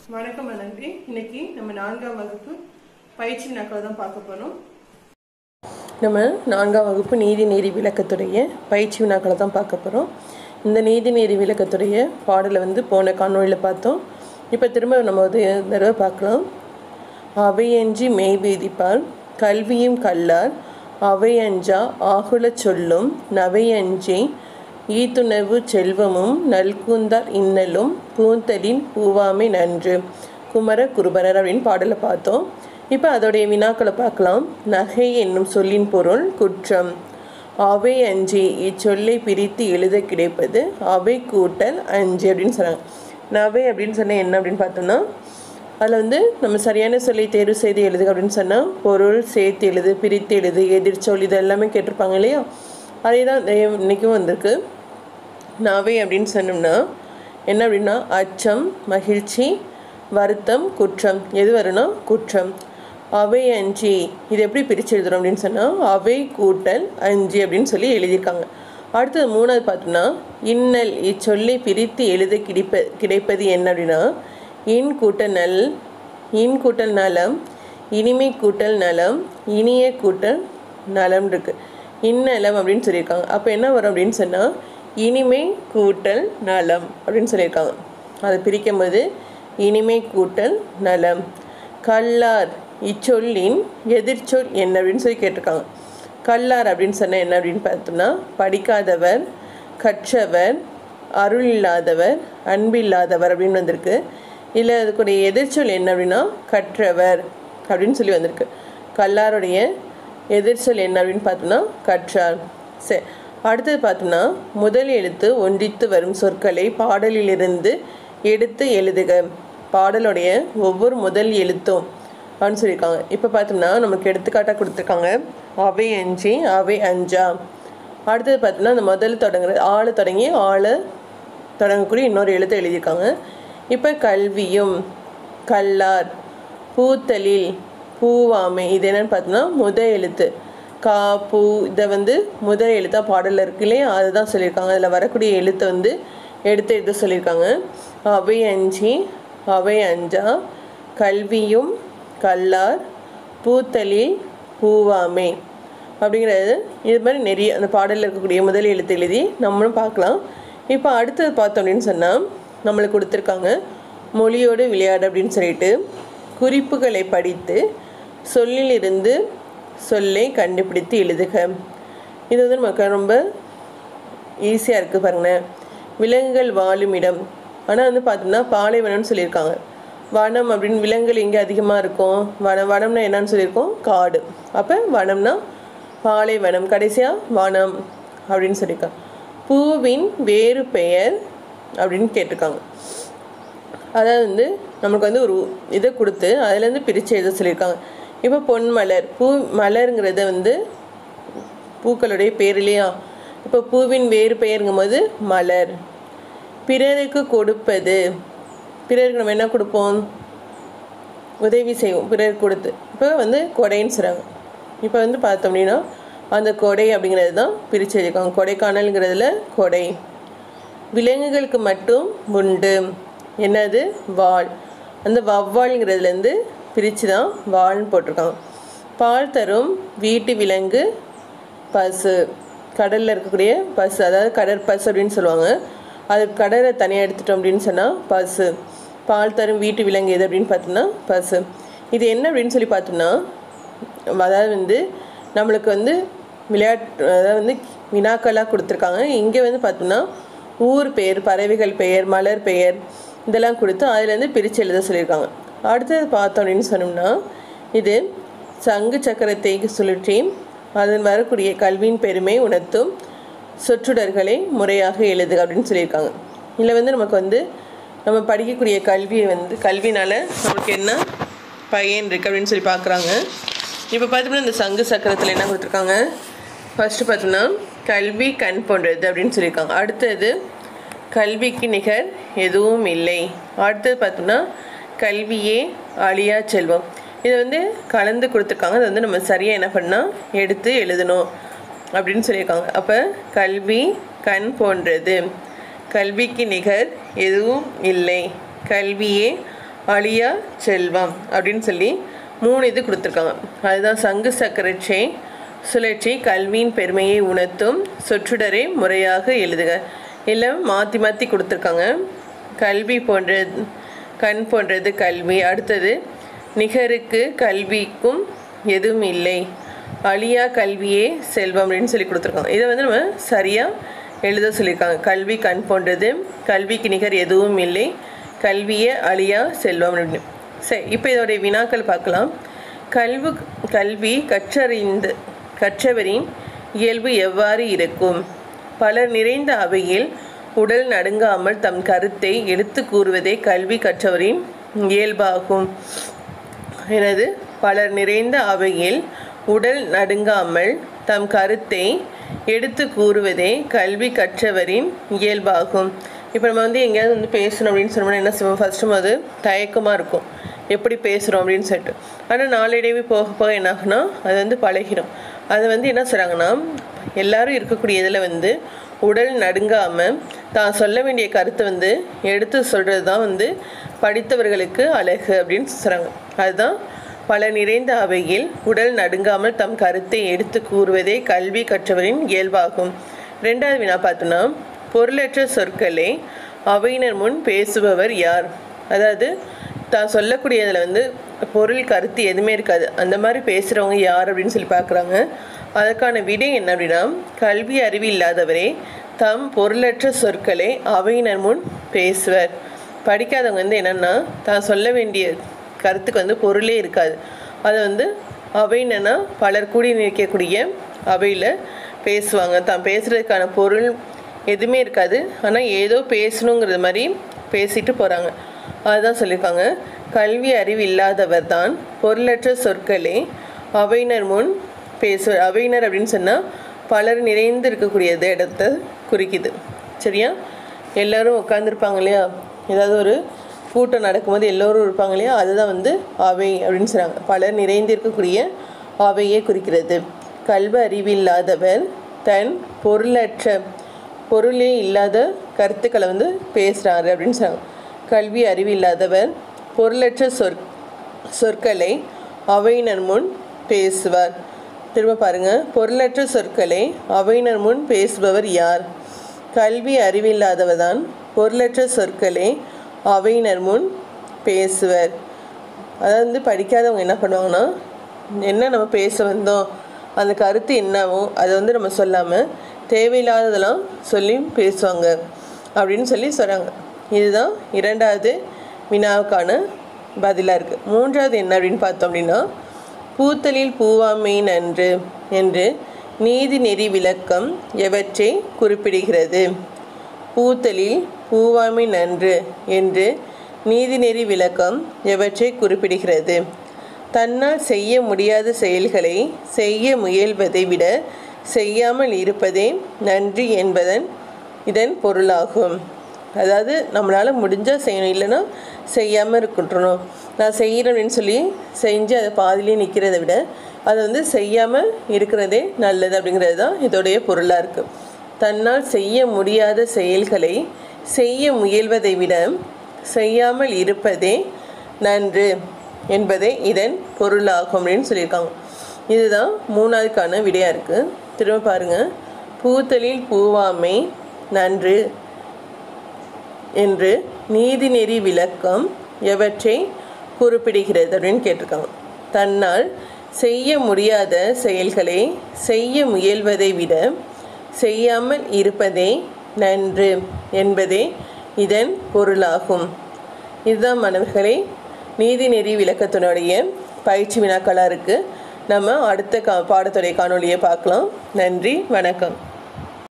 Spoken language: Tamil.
வணக்கம் நன்றி இன்னைக்கு நம்ம நான்காம் வகுப்பு பயிற்சி வினாக்களை தான் பார்க்க போறோம் நம்ம நான்காம் வகுப்பு நீதி நீதி விளக்கத்துடைய பயிற்சி வினாக்களை தான் பார்க்க போகிறோம் இந்த நீதி நீதி விளக்கத்துடைய பாடலை வந்து போன காணொளியில் பார்த்தோம் இப்போ திரும்ப நம்ம வந்து தடவை பார்க்கலாம் அவையஞ்சி மெய்வீதிப்பால் கல்வியும் கல்லார் அவையஞ்சா ஆகுலச் சொல்லும் நவையஞ்சி ஈத்துணர்வு செல்வமும் நல்கூந்தார் இன்னலும் பூந்தலின் பூவாமை நன்று குமர குருபரர் அப்படின்னு பாடலை பார்த்தோம் இப்போ அதோடைய வினாக்களை பார்க்கலாம் நகை என்னும் சொல்லின் பொருள் குற்றம் அவை அஞ்சி இச்சொல்லை பிரித்து எழுத கிடைப்பது அவை கூட்டல் அஞ்சு அப்படின்னு சொன்னாங்க நவை அப்படின்னு சொன்னால் என்ன அப்படின்னு பார்த்தோம்னா அதில் வந்து நம்ம சரியான சொல்லை தேர்வு செய்து எழுதுக அப்படின்னு சொன்னால் பொருள் சேர்த்து எழுது பிரித்து எழுது எதிர்ச்சொல் இது எல்லாமே கேட்டிருப்பாங்க இல்லையா அதே தான் இன்றைக்கும் வந்திருக்கு நாவை அப்படின்னு சொன்னோம்னா என்ன அப்படின்னா அச்சம் மகிழ்ச்சி வருத்தம் குற்றம் எது வரும்னா குற்றம் அவை அஞ்சி இது எப்படி பிரித்து எழுதுறோம் அப்படின்னு சொன்னால் அவை கூட்டல் அஞ்சு அப்படின்னு சொல்லி எழுதியிருக்காங்க அடுத்தது மூணாவது பார்த்தோம்னா இன்னல் இச்சொல்லை பிரித்து எழுத கிடைப்ப கிடைப்பது என்ன அப்படின்னா இன் கூட்டல் நல் இன் கூட்டல் நலம் இனிமை கூட்டல் நலம் இனிய கூட்டல் நலம் இருக்கு இன்னலம் அப்படின்னு சொல்லியிருக்காங்க அப்போ என்ன வரும் அப்படின்னு சொன்னால் இனிமை கூட்டல் நலம் அப்படின்னு சொல்லியிருக்காங்க அதை பிரிக்கும் போது இனிமை கூட்டல் நலம் கல்லார் இச்சொல்லின் எதிர்ச்சொல் என்ன அப்படின்னு சொல்லி கேட்டிருக்காங்க கல்லார் அப்படின்னு சொன்னால் என்ன அப்படின்னு பார்த்தோம்னா படிக்காதவர் கற்றவர் அருள் இல்லாதவர் அன்பில்லாதவர் அப்படின்னு வந்திருக்கு இதில் அதுக்குடைய எதிர்ச்சொல் என்ன அப்படின்னா கற்றவர் அப்படின்னு சொல்லி வந்திருக்கு கல்லாருடைய எதிர்ச்சொல் என்ன அப்படின்னு பார்த்தோம்னா கற்றார் சரி அடுத்தது பார்த்தோம்னா முதல் எழுத்து ஒன்றித்து வரும் சொற்களை பாடலிலிருந்து எடுத்து எழுதுக பாடலுடைய ஒவ்வொரு முதல் எழுத்தும் அப்படின்னு சொல்லியிருக்காங்க இப்போ பார்த்தோம்னா நமக்கு எடுத்துக்காட்டாக கொடுத்துருக்காங்க அவை அஞ்சு அவை அஞ்சா அடுத்தது பார்த்தோம்னா அந்த முதல் தொடங்குற ஆளை தொடங்கி ஆளை தொடங்கக்கூடிய இன்னொரு எழுத்தை எழுதியிருக்காங்க இப்போ கல்வியும் கல்லார் பூத்தலில் பூவாமை இது என்னன்னு பார்த்தோம்னா முத எழுத்து கா பூ இதை வந்து முதல் எழுத்தாக பாடலில் இருக்கு இல்லையா அதுதான் சொல்லியிருக்காங்க அதில் வரக்கூடிய எழுத்தை வந்து எடுத்து எழுத சொல்லியிருக்காங்க அவை அஞ்சி அவை அஞ்சா கல்வியும் கல்லார் பூத்தலில் பூவாமை அப்படிங்கிறது இது மாதிரி நிறைய அந்த பாடலில் இருக்கக்கூடிய முதல் எழுத்து எழுதி நம்மளும் பார்க்கலாம் இப்போ அடுத்தது பார்த்தோம் அப்படின்னு சொன்னால் நம்மளுக்கு கொடுத்துருக்காங்க மொழியோடு விளையாடு அப்படின்னு சொல்லிட்டு குறிப்புகளை படித்து சொல்லிலிருந்து சொல்லை கண்டுபிடித்து எழுதுக இது வந்து நமக்கு ரொம்ப ஈஸியாக இருக்குது பாருங்களேன் விலங்குகள் வாழும் இடம் ஆனால் வந்து பார்த்தோம்னா பாலைவனம்னு சொல்லியிருக்காங்க வனம் அப்படின்னு விலங்குகள் எங்கே அதிகமாக இருக்கும் வனம் வனம்னா என்னன்னு சொல்லியிருக்கோம் காடு அப்போ வனம்னா பாலைவனம் கடைசியாக வனம் அப்படின்னு சொல்லியிருக்காங்க பூவின் வேறு பெயர் அப்படின்னு கேட்டிருக்காங்க அதாவது வந்து நமக்கு வந்து ஒரு இதை கொடுத்து அதுலேருந்து பிரித்து எழுத சொல்லியிருக்காங்க இப்போ பொன் மலர் பூ மலருங்கிறத வந்து பூக்களுடைய பேர் இல்லையா இப்போ பூவின் வேறு பெயருங்கும் போது மலர் பிறருக்கு கொடுப்பது பிறருக்கு நம்ம என்ன கொடுப்போம் உதவி செய்வோம் பிறருக்கு கொடுத்து இப்போ வந்து கொடைன்னு சொல்கிறாங்க இப்போ வந்து பார்த்தோம் அப்படின்னா அந்த கொடை அப்படிங்கிறது தான் பிரித்து எழுதியிருக்காங்க கொடைக்கானல்ங்கிறதுல கொடை விலங்குகளுக்கு மட்டும் உண்டு என்னது வால் அந்த வவ்வால்ங்கிறதுலேருந்து பிரித்து தான் வால்னு போட்டிருக்காங்க பால் தரும் வீட்டு விலங்கு பசு கடலில் இருக்கக்கூடிய பசு அதாவது கடற்பசு அப்படின்னு சொல்லுவாங்க அது கடலை தனியாக எடுத்துட்டோம் அப்படின்னு சொன்னால் பசு பால் தரும் வீட்டு விலங்கு எது அப்படின்னு பார்த்தோம்னா பசு இது என்ன அப்படின்னு சொல்லி பார்த்தோம்னா அதாவது வந்து நம்மளுக்கு வந்து விளையாட்டு அதாவது வந்து வினாக்களாக கொடுத்துருக்காங்க இங்கே வந்து பார்த்தோம்னா ஊர் பெயர் பறவைகள் பெயர் மலர் பெயர் இதெல்லாம் கொடுத்து அதுலேருந்து பிரித்து எழுத சொல்லியிருக்காங்க அடுத்தது பார்த்தோம் அப்படின்னு சொன்னோம்னா இது சங்கு சக்கரத்தை சுழற்றி அதன் வரக்கூடிய கல்வியின் பெருமை உணர்த்தும் சொற்றொடர்களை முறையாக எழுதுக அப்படின்னு சொல்லியிருக்காங்க இதில் வந்து நமக்கு வந்து நம்ம படிக்கக்கூடிய கல்வியை வந்து கல்வினால் நமக்கு என்ன பயன் இருக்குது அப்படின்னு சொல்லி பார்க்குறாங்க இப்போ பார்த்தோம்னா இந்த சங்கு சக்கரத்தில் என்ன கொடுத்துருக்காங்க ஃபஸ்ட்டு பார்த்தோம்னா கல்வி கண் போன்றது அப்படின்னு சொல்லியிருக்காங்க அடுத்தது கல்விக்கு நிகர் எதுவும் இல்லை அடுத்தது பார்த்தோம்னா கல்வியே அழியா செல்வம் இதை வந்து கலந்து கொடுத்துருக்காங்க அதை வந்து நம்ம சரியாக என்ன பண்ணால் எடுத்து எழுதணும் அப்படின்னு சொல்லியிருக்காங்க அப்போ கல்வி கண் போன்றது கல்விக்கு நிகர் எதுவும் இல்லை கல்வியே அழியா செல்வம் அப்படின்னு சொல்லி மூணு இது கொடுத்துருக்காங்க அதுதான் சங்கு சக்கரட்சை சுழற்சி கல்வியின் பெருமையை உணர்த்தும் சொற்றுடரை முறையாக எழுதுக எல்லாம் மாற்றி மாற்றி கொடுத்துருக்காங்க கல்வி போன்றது கண் போன்றது கல்வி அடுத்தது நிகருக்கு கல்விக்கும் எதுவும் இல்லை அழியா கல்வியே செல்வம் அப்படின்னு சொல்லி கொடுத்துருக்காங்க இதை வந்து நம்ம சரியாக எழுத சொல்லியிருக்காங்க கல்வி கண் போன்றது கல்விக்கு நிகர் எதுவும் இல்லை கல்வியே அழியா செல்வம் அப்படின்னு சரி இப்போ இதோடைய வினாக்கள் பார்க்கலாம் கல்வி கல்வி கற்றறிந்து கற்றவரின் இயல்பு எவ்வாறு இருக்கும் பலர் நிறைந்த அவையில் உடல் நடுங்காமல் தம் கருத்தை எடுத்து கூறுவதே கல்வி கற்றவரின் இயல்பாகும் எனது பலர் நிறைந்த அவையில் உடல் நடுங்காமல் தம் கருத்தை எடுத்து கூறுவதே கல்வி கற்றவரின் இயல்பாகும் இப்போ நம்ம வந்து எங்கேயாவது வந்து பேசணும் அப்படின்னு சொன்னோம்னா என்ன செய்வோம் ஃபஸ்ட்டு அது தயக்கமாக இருக்கும் எப்படி பேசுகிறோம் அப்படின்னு சொல்லிட்டு ஆனால் நாளடைவு போக போக என்ன ஆகுனா அது வந்து பழகிடும் அது வந்து என்ன சொல்கிறாங்கன்னா எல்லாரும் இருக்கக்கூடிய இதில் வந்து உடல் நடுங்காமல் தான் சொல்ல வேண்டிய கருத்தை வந்து எடுத்து சொல்கிறது தான் வந்து படித்தவர்களுக்கு அழகு அப்படின்னு சொல்கிறாங்க அதுதான் பல நிறைந்த அவையில் உடல் நடுங்காமல் தம் கருத்தை எடுத்து கூறுவதே கல்வி கற்றவரின் இயல்பாகும் ரெண்டாவது வினா பார்த்தோம்னா பொருளற்ற சொற்களை அவையினர் முன் பேசுபவர் யார் அதாவது தான் சொல்லக்கூடியதில் வந்து பொருள் கருத்து எதுவுமே இருக்காது அந்த மாதிரி பேசுகிறவங்க யார் அப்படின்னு சொல்லி பார்க்குறாங்க அதற்கான விடை என்ன அப்படின்னா கல்வி அறிவு இல்லாதவரே தம் பொருளற்ற சொற்களை அவையினர் முன் பேசுவர் படிக்காதவங்க வந்து என்னென்னா தான் சொல்ல வேண்டிய கருத்துக்கு வந்து பொருளே இருக்காது அதை வந்து அவைன்னா பலர் கூடி நிற்கக்கூடிய அவையில் பேசுவாங்க தான் பேசுகிறதுக்கான பொருள் எதுவுமே இருக்காது ஆனால் ஏதோ பேசணுங்கிறது மாதிரி பேசிட்டு போகிறாங்க அதுதான் சொல்லியிருக்காங்க கல்வி அறிவு இல்லாதவர் தான் பொருளற்ற சொற்களை அவையினர் முன் பேசுவார் அவையினர் அப்படின்னு சொன்னால் பலர் நிறைந்து இருக்கக்கூடியது இடத்த குறிக்குது சரியா எல்லோரும் உட்காந்துருப்பாங்க இல்லையா ஏதாவது ஒரு கூட்டம் நடக்கும்போது எல்லோரும் இருப்பாங்க இல்லையா அதுதான் வந்து அவை அப்படின்னு சொல்கிறாங்க பலர் நிறைந்து இருக்கக்கூடிய அவையே குறிக்கிறது கல்வி அறிவில்லாதவர் தன் பொருளற்ற பொருளே இல்லாத கருத்துக்களை வந்து பேசுகிறாரு அப்படின்னு சொல்கிறாங்க கல்வி அறிவு இல்லாதவர் பொருளற்ற சொற் சொற்களை அவையினர் முன் பேசுவார் திரும்ப பாருங்கள் பொருளற்ற சொற்களை அவையினர் முன் பேசுபவர் யார் கல்வி அறிவில்லாதவர் தான் பொருளற்ற சொற்களை அவையினர் முன் பேசுவர் அதாவது வந்து படிக்காதவங்க என்ன பண்ணுவாங்கன்னா என்ன நம்ம பேச வந்தோம் அந்த கருத்து என்னவோ அதை வந்து நம்ம சொல்லாமல் தேவையில்லாததெல்லாம் சொல்லி பேசுவாங்க அப்படின்னு சொல்லி சொல்கிறாங்க இதுதான் இரண்டாவது வினாவுக்கான பதிலாக இருக்குது மூன்றாவது என்ன அப்படின்னு பார்த்தோம் அப்படின்னா பூத்தலில் பூவாமை நன்று என்று நீதி நெறி விளக்கம் எவற்றை குறிப்பிடுகிறது பூத்தலில் பூவாமை நன்று என்று நீதிநெறி விளக்கம் எவற்றை குறிப்பிடுகிறது தன்னால் செய்ய முடியாத செயல்களை செய்ய முயல்வதை விட செய்யாமல் இருப்பதே நன்றி என்பதன் இதன் பொருளாகும் அதாவது நம்மளால் முடிஞ்சால் செய்யணும் இல்லைன்னா செய்யாமல் இருக்கணும் நான் செய்கிறேன் அப்படின்னு சொல்லி செஞ்சு அதை பாதிலே நிற்கிறத விட அதை வந்து செய்யாமல் இருக்கிறதே நல்லது அப்படிங்கிறது தான் இதோடைய பொருளாக இருக்குது தன்னால் செய்ய முடியாத செயல்களை செய்ய முயல்வதை விட செய்யாமல் இருப்பதே நன்று என்பதே இதன் பொருளாகும் அப்படின்னு சொல்லியிருக்காங்க இதுதான் மூணாவதுக்கான விடையாக இருக்குது திரும்ப பாருங்கள் பூத்தலில் பூவாமை நன்று என்று நீதிநெறி விளக்கம் எவற்றை குறிப்பிடுகிறது அப்படின்னு கேட்டிருக்காங்க தன்னால் செய்ய முடியாத செயல்களை செய்ய முயல்வதை விட செய்யாமல் இருப்பதே நன்று என்பதே இதன் பொருளாகும் இதுதான் மாணவர்களே நீதிநெறி விளக்கத்தினுடைய பயிற்சி வினாக்களாக இருக்குது நம்ம அடுத்த கா பாடத்துடைய காணொலியை பார்க்கலாம் நன்றி வணக்கம்